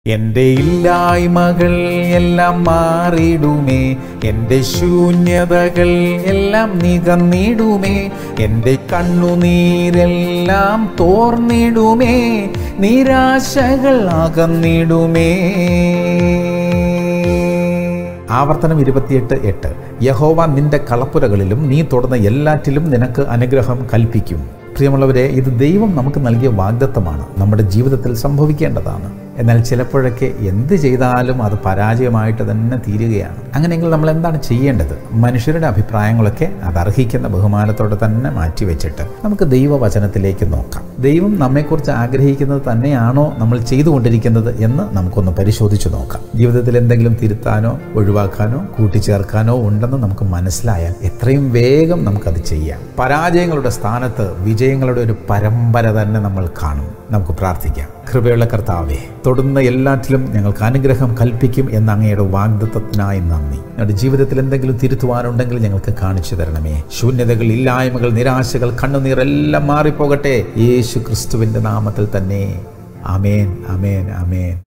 എൻ്റെ ഇല്ലായ്മകൾ എല്ലാം മാറിടുമേ എൻ്റെ ശൂന്യതകൾ എല്ലാം നികന്നിടുമേ എൻ്റെ കണ്ണുനീരെല്ലാം തോർന്നിടുമേ നിരാശകൾ അകന്നിടുമേ ആവർത്തനം ഇരുപത്തിയെട്ട് എട്ട് യഹോവ നിന്റെ കളപ്പുരകളിലും നീ തൊടുന്ന എല്ലാറ്റിലും നിനക്ക് അനുഗ്രഹം കൽപ്പിക്കും പ്രിയമുള്ളവരെ ഇത് ദൈവം നമുക്ക് നൽകിയ വാഗ്ദത്തമാണ് നമ്മുടെ ജീവിതത്തിൽ സംഭവിക്കേണ്ടതാണ് എന്നാൽ ചിലപ്പോഴൊക്കെ എന്ത് ചെയ്താലും അത് പരാജയമായിട്ട് തന്നെ തീരുകയാണ് അങ്ങനെയെങ്കിൽ നമ്മൾ എന്താണ് ചെയ്യേണ്ടത് മനുഷ്യരുടെ അഭിപ്രായങ്ങളൊക്കെ അത് അർഹിക്കുന്ന ബഹുമാനത്തോടെ തന്നെ മാറ്റിവെച്ചിട്ട് നമുക്ക് ദൈവവചനത്തിലേക്ക് നോക്കാം ദൈവം നമ്മെക്കുറിച്ച് ആഗ്രഹിക്കുന്നത് തന്നെയാണോ നമ്മൾ ചെയ്തുകൊണ്ടിരിക്കുന്നത് എന്ന് നമുക്കൊന്ന് പരിശോധിച്ചു നോക്കാം ജീവിതത്തിൽ എന്തെങ്കിലും തിരുത്താനോ ഒഴിവാക്കാനോ കൂട്ടിച്ചേർക്കാനോ ഉണ്ടെന്ന് നമുക്ക് മനസ്സിലായാൽ എത്രയും വേഗം നമുക്കത് ചെയ്യാം പരാജയങ്ങളുടെ സ്ഥാനത്ത് വിജയങ്ങളുടെ ഒരു പരമ്പര തന്നെ നമ്മൾ കാണും നമുക്ക് പ്രാർത്ഥിക്കാം കൃപയുള്ള കർത്താവേ തൊടുന്ന എല്ലാറ്റിലും ഞങ്ങൾക്ക് അനുഗ്രഹം കൽപ്പിക്കും എന്ന അങ്ങയുടെ വാഗ്ദത്തത്തിനായി നന്ദി ഞങ്ങളുടെ ജീവിതത്തിൽ എന്തെങ്കിലും തിരുത്തുവാനുണ്ടെങ്കിൽ ഞങ്ങൾക്ക് കാണിച്ചു തരണമേ ശൂന്യതകൾ ഇല്ലായ്മകൾ നിരാശകൾ കണ്ണുനീർ എല്ലാം മാറിപ്പോകട്ടെ യേശു ക്രിസ്തുവിൻ്റെ നാമത്തിൽ തന്നെ അമേൻ അമേൻ അമേൻ